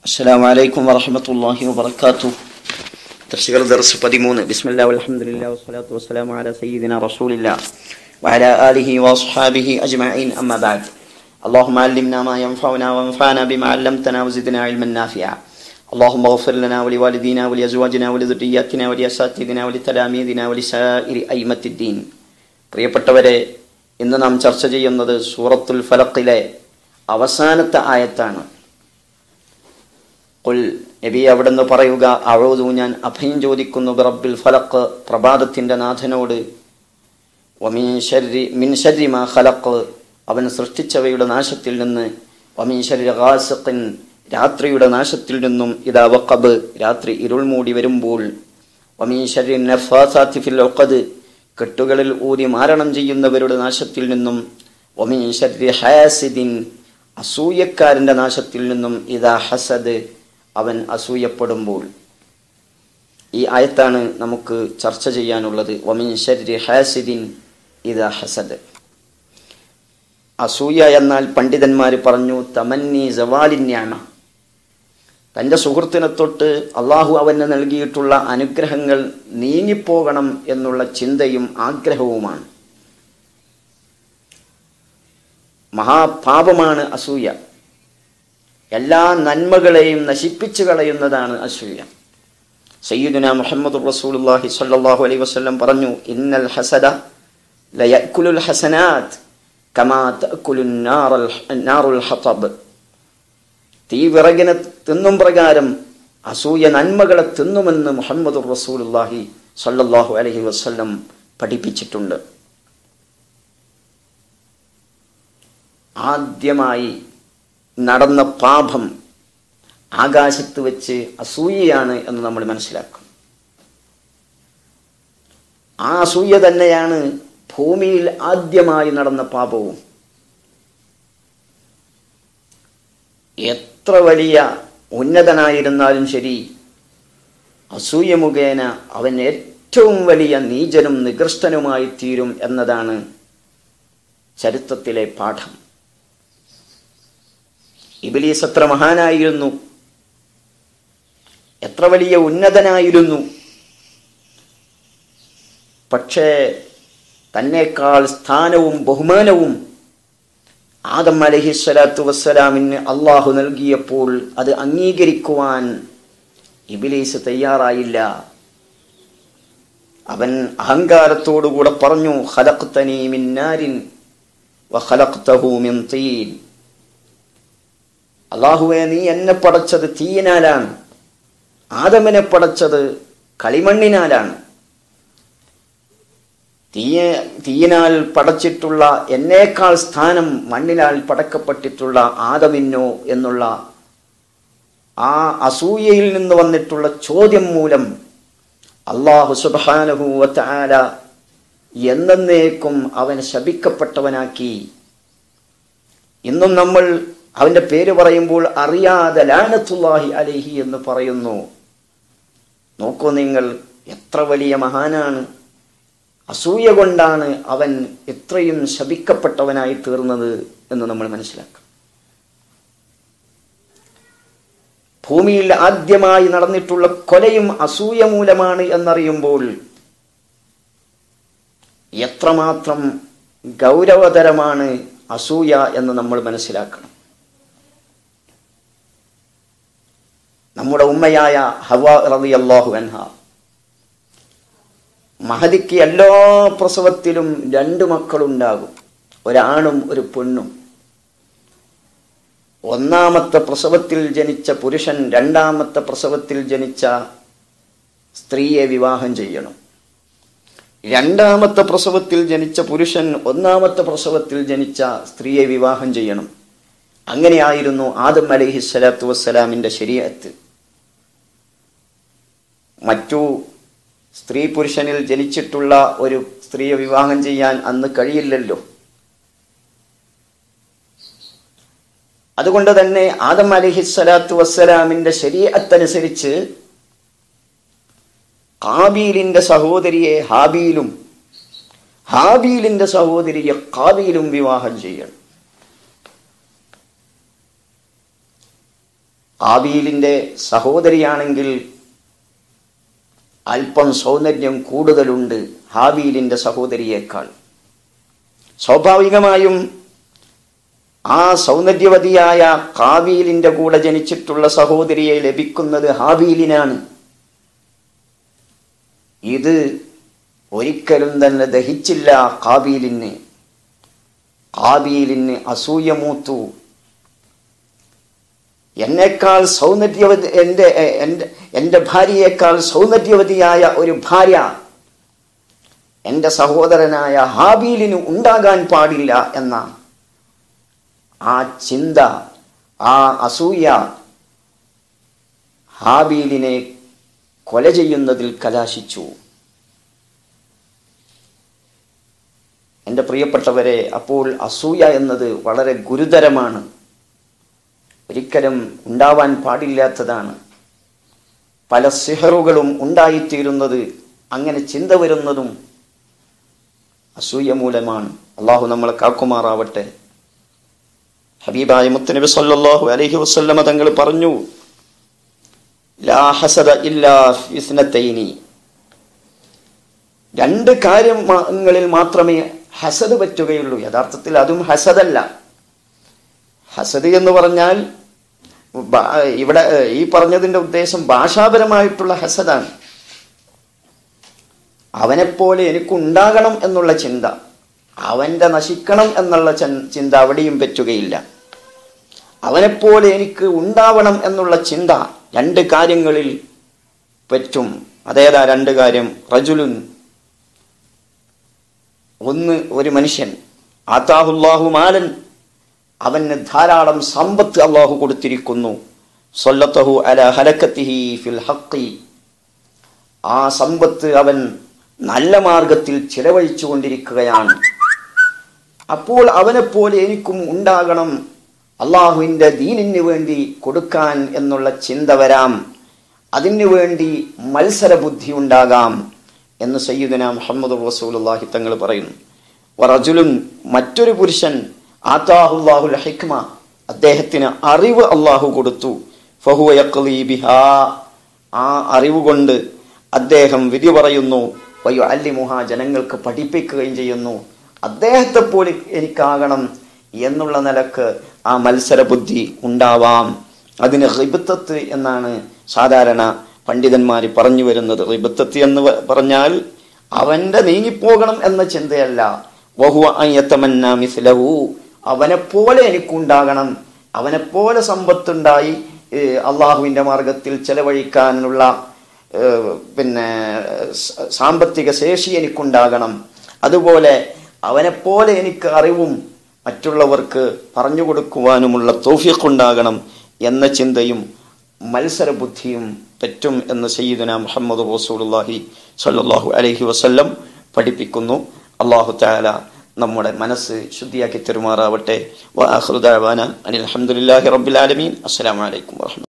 السلام عليكم ورحمة الله وبركاته تفسير درس قديمون بسم الله والحمد لله والصلاة والسلام على سيدنا رسول الله وعلى آله وأصحابه أجمعين أما بعد اللهم علمنا ما ينفعنا وانفعنا بما علمتنا وزدنا علما نافعا اللهم اغفر لنا ولوالدينا ولأزواجنا ولذرياتنا ولأساتذتنا ولتلاميذنا ولسائر أئمة الدين പ്രിയപ്പെട്ടവരെ ഇന്ന് നാം ചർച്ച ചെയ്യുന്നത് സൂറത്തുൽ ഫലക്കിലെ അവസാനത്തെ ആയത്താണ് കുൽ നബി അവിടുന്ന് പറയുക അഴോതു ഞാൻ അഭയം ചോദിക്കുന്നു റബ്ബിൽ ഫലക്ക് പ്രഭാതത്തിന്റെ നാഥനോട് വമീൻ ശരി മിൻ ശരി മാ ഖലഖ് അവൻ സൃഷ്ടിച്ചവയുടെ നാശത്തിൽ നിന്ന് വമീൻ ശരി ഖാസിഖിൻ രാത്രിയുടെ നാശത്തിൽ നിന്നും ഇതാ വഖബ് രാത്രി ഇരുൾ മൂടി വരുമ്പോൾ വമീൻ ശരി നഫാസാത്തി ഫിൽ ഉഖദ് കെട്ടുകളിൽ ഊതി മാരണം ചെയ്യുന്നവരുടെ നാശത്തിൽ നിന്നും വമീൻ ശരി ഹാസിദിൻ അസൂയക്കാരന്റെ നാശത്തിൽ നിന്നും ഇതാ ഹസദ് അവൻ അസൂയപ്പെടുമ്പോൾ ഈ ആയത്താണ് നമുക്ക് ചർച്ച ചെയ്യാനുള്ളത് വമിൻ ശരി ഹാസിദിൻ ഇതാ ഹസദ് അസൂയ എന്നാൽ പണ്ഡിതന്മാർ പറഞ്ഞു തമന്നി ജവാലിന്യാമ തൻ്റെ സുഹൃത്തിനെ തൊട്ട് അള്ളാഹു അവന് നൽകിയിട്ടുള്ള അനുഗ്രഹങ്ങൾ നീങ്ങിപ്പോകണം എന്നുള്ള ചിന്തയും ആഗ്രഹവുമാണ് മഹാപാപമാണ് അസൂയ എല്ലാ നന്മകളെയും നശിപ്പിച്ചു കളയുന്നതാണ് അസൂയ സയ്യിദുന മുഹമ്മദ് റസൂലുള്ളാഹി സ്വല്ലല്ലാഹു അലൈഹി വസല്ലം പറഞ്ഞു ഇന്നൽ ഹസദ ലയഅക്കുലുൽ ഹസനാത്ത് കമാ തഅക്കുലുൻ നാറൽ നാറുൽ ഹതബ് തീ വിറകിനെ തിന്നും പ്രകാരം അസൂയ നന്മകളെ തിന്നുമെന്ന് മുഹമ്മദ് റസൂലുള്ളാഹി സ്വല്ലല്ലാഹു അലൈഹി വസല്ലം പഠിപ്പിച്ചിട്ടുണ്ട് ആദ്യമായി നടന്ന പാപം ആകാശത്ത് വെച്ച് അസൂയയാണ് എന്ന് നമ്മൾ മനസ്സിലാക്കും ആ അസൂയ തന്നെയാണ് ഭൂമിയിൽ ആദ്യമായി നടന്ന പാപവും എത്ര വലിയ ഉന്നതനായിരുന്നാലും ശരി അസൂയ മുഖേന അവൻ ഏറ്റവും വലിയ നീചനും നികൃഷ്ടനുമായി തീരും എന്നതാണ് ചരിത്രത്തിലെ പാഠം ഇബിലീസ് എത്ര മഹാനായിരുന്നു എത്ര വലിയ ഉന്നതനായിരുന്നു പക്ഷേ തന്നേക്കാൾ സ്ഥാനവും ബഹുമാനവും ആദം അലഹിസ്വലാത്തു വസ്സലാമിന് അള്ളാഹു നൽകിയപ്പോൾ അത് അംഗീകരിക്കുവാൻ ഇബിലീസ് തയ്യാറായില്ല അവൻ അഹങ്കാരത്തോടുകൂടെ പറഞ്ഞു ഖലഖ്തനി മിൻ നാരിൻ വഖലഖ്തഹു മിൻ തീൻ അള്ളാഹുവെ നീ എന്നെ പടച്ചത് തീയിനാലാണ് ആദമിനെ പടച്ചത് കളിമണ്ണിനാലാണ് തീയ തീയിനാൽ പടച്ചിട്ടുള്ള എന്നേക്കാൾ സ്ഥാനം മണ്ണിനാൽ പടക്കപ്പെട്ടിട്ടുള്ള ആദമിനോ എന്നുള്ള ആ അസൂയയിൽ നിന്ന് വന്നിട്ടുള്ള ചോദ്യം മൂലം അള്ളാഹു സുബാനുഭൂവത്താല എന്നേക്കും അവനെ ശപിക്കപ്പെട്ടവനാക്കി ഇന്നും നമ്മൾ അവന്റെ പേര് പറയുമ്പോൾ അറിയാതെ ലാനത്തുല്ലാഹി അലഹി എന്ന് പറയുന്നു നോക്കൂ നിങ്ങൾ എത്ര വലിയ മഹാനാണ് അസൂയ കൊണ്ടാണ് അവൻ എത്രയും ശപിക്കപ്പെട്ടവനായി തീർന്നത് എന്ന് നമ്മൾ മനസ്സിലാക്കാം ഭൂമിയിൽ ആദ്യമായി നടന്നിട്ടുള്ള കൊലയും അസൂയ മൂലമാണ് എന്നറിയുമ്പോൾ എത്രമാത്രം ഗൗരവതരമാണ് അസൂയ എന്ന് നമ്മൾ മനസ്സിലാക്കണം നമ്മുടെ ഉമ്മയായ ഹവ റതി അള്ളാഹു അൻഹ മഹദിക്ക് എല്ലാ പ്രസവത്തിലും രണ്ട് മക്കളുണ്ടാകും ഒരാണും ഒരു പെണ്ണും ഒന്നാമത്തെ പ്രസവത്തിൽ ജനിച്ച പുരുഷൻ രണ്ടാമത്തെ പ്രസവത്തിൽ ജനിച്ച സ്ത്രീയെ വിവാഹം ചെയ്യണം രണ്ടാമത്തെ പ്രസവത്തിൽ ജനിച്ച പുരുഷൻ ഒന്നാമത്തെ പ്രസവത്തിൽ ജനിച്ച സ്ത്രീയെ വിവാഹം ചെയ്യണം അങ്ങനെയായിരുന്നു ആദം അലഹി സ്വലാത്തു വസ്സലാമിന്റെ ശരീരത്ത് മറ്റു സ്ത്രീ പുരുഷനിൽ ജനിച്ചിട്ടുള്ള ഒരു സ്ത്രീയെ വിവാഹം ചെയ്യാൻ അന്ന് കഴിയില്ലല്ലോ അതുകൊണ്ട് തന്നെ ആദം അലഹി സ്വലാത്തു വസ്സലാമിന്റെ ശരീരത്തനുസരിച്ച് കാബീലിന്റെ സഹോദരിയെ ഹാബീലും ഹാബീലിന്റെ സഹോദരിയെ കാബീലും വിവാഹം ചെയ്യണം കാബീലിൻ്റെ സഹോദരിയാണെങ്കിൽ അല്പം സൗന്ദര്യം കൂടുതലുണ്ട് ഹാബീലിൻ്റെ സഹോദരിയേക്കാൾ സ്വാഭാവികമായും ആ സൗന്ദര്യവതിയായ കാബീലിൻ്റെ കൂടെ ജനിച്ചിട്ടുള്ള സഹോദരിയെ ലഭിക്കുന്നത് ഹാബീലിനാണ് ഇത് ഒരിക്കലും തന്നെ ദഹിച്ചില്ല കാബീലിന് കാബീലിന് അസൂയ മൂത്തു എന്നേക്കാൾ സൗന്ദര്യവതി എൻ്റെ എൻ്റെ എൻ്റെ ഭാര്യയേക്കാൾ സൗന്ദര്യവതിയായ ഒരു ഭാര്യ എൻ്റെ സഹോദരനായ ഹാബീലിന് ഉണ്ടാകാൻ പാടില്ല എന്ന ആ ചിന്ത ആ അസൂയ ഹാബീലിനെ കൊല ചെയ്യുന്നതിൽ കലാശിച്ചു എൻ്റെ പ്രിയപ്പെട്ടവരെ അപ്പോൾ അസൂയ എന്നത് വളരെ ഗുരുതരമാണ് ഒരിക്കലും ഉണ്ടാവാൻ പാടില്ലാത്തതാണ് പല സിഹറുകളും ഉണ്ടായിത്തീരുന്നത് അങ്ങനെ ചിന്ത വരുന്നതും അസൂയ മൂലമാണ് അള്ളാഹു നമ്മളെ കാക്കുമാറാവട്ടെ ഹബീബായ മുത്തനബി സല്ലല്ലാഹു അലൈഹി വസല്ലമ തങ്ങൾ പറഞ്ഞു ലാ ഹസദ ഇല്ലാ ഫിസ്നത്തൈനി രണ്ട് കാര്യങ്ങളിൽ മാത്രമേ ഹസദ് പറ്റുകയുള്ളൂ യഥാർത്ഥത്തിൽ അതും ഹസദല്ല ഹസദ് എന്ന് പറഞ്ഞാൽ ബ- ഇവിടെ ഈ പറഞ്ഞതിൻ്റെ ഉദ്ദേശം ഭാഷാപരമായിട്ടുള്ള ഹസദാണ് അവനെപ്പോലെ എനിക്കുണ്ടാകണം എന്നുള്ള ചിന്ത അവൻ്റെ നശിക്കണം എന്നുള്ള ചൻ- ചിന്ത അവിടെയും പറ്റുകയില്ല അവനെപ്പോലെ എനിക്ക് ഉണ്ടാവണം എന്നുള്ള ചിന്ത രണ്ട് കാര്യങ്ങളിൽ പറ്റും അതേതാ രണ്ട് കാര്യം റജുലുൻ ഒന്ന് ഒരു മനുഷ്യൻ ആത്താഹുല്ലാഹു മാലൻ അവന് ധാരാളം സമ്പത്ത് അള്ളാഹു കൊടുത്തിരിക്കുന്നു സൊല്ലത്തഹു അല ഹലക്കത്തിഹി ഫിൽ ഹക്കി ആ സമ്പത്ത് അവൻ നല്ല മാർഗത്തിൽ ചിലവഴിച്ചു കൊണ്ടിരിക്കുകയാണ് അപ്പോൾ അവനെപ്പോലെ എനിക്കും ഉണ്ടാകണം അള്ളാഹുവിൻ്റെ ദീനിന് വേണ്ടി കൊടുക്കാൻ എന്നുള്ള ചിന്ത വരാം അതിനു വേണ്ടി മത്സരബുദ്ധി ഉണ്ടാകാം എന്ന് സയ്യിദുന മുഹമ്മദ് റസൂലുള്ളാഹി തങ്ങൾ പറയുന്നു വറജുലുൻ മറ്റൊരു പുരുഷൻ ആത്താഹുല്ലാഹുൽ ഹിക്മ അദ്ദേഹത്തിന് അറിവ് അള്ളാഹു കൊടുത്തു ഫഹുവ യഖ്ലി ബിഹാ ആ അറിവ് കൊണ്ട് അദ്ദേഹം വിധി പറയുന്നു വയ്യോ അല്ലിമുഹ ജനങ്ങൾക്ക് പഠിപ്പിക്കുകയും ചെയ്യുന്നു അദ്ദേഹത്തെ പോലെ എനിക്കാകണം എന്നുള്ള നിലക്ക് ആ മത്സര ബുദ്ധി ഉണ്ടാവാം അതിന് റിബത്തത്ത് എന്നാണ് സാധാരണ പണ്ഡിതന്മാർ പറഞ്ഞു വരുന്നത് റിബത്തത്ത് എന്ന് പ- പറഞ്ഞാൽ അവന്റെ നീങ്ങിപ്പോകണം എന്ന ചിന്തയല്ല വഹുവ അയ്യത്തമന്ന മിസ്ലഹു അവനെപ്പോലെ എനിക്കുണ്ടാകണം അവനെപ്പോലെ സമ്പത്തുണ്ടായി ഏഹ്, അള്ളാഹുവിൻ്റെ മാർഗത്തിൽ ചെലവഴിക്കാനുള്ള ഏഹ്, പിന്നെ സ- സാമ്പത്തിക ശേഷി എനിക്കുണ്ടാകണം അതുപോലെ അവനെപ്പോലെ എനിക്ക് അറിവും മറ്റുള്ളവർക്ക് പറഞ്ഞു കൊടുക്കുവാനുമുള്ള തൗഫീഖ് ഉണ്ടാകണം എന്ന ചിന്തയും മത്സര ബുദ്ധിയും പറ്റും എന്ന് സയ്യിദുന മുഹമ്മദ് റസൂലുള്ളാഹി സ്വല്ലല്ലാഹു അലൈഹി വസല്ലം പഠിപ്പിക്കുന്നു അള്ളാഹു തആല നമ്മുടെ മനസ്സ് ശുദ്ധിയാക്കി തെരുമാറാവട്ടെ വ ആഖിറു ദഅവാന അനിൽ ഹംദുലില്ലാഹി റബ്ബിൽ ആലമീൻ അസ്സലാമു അലൈക്കും വറഹ്മത്തുള്ളാഹി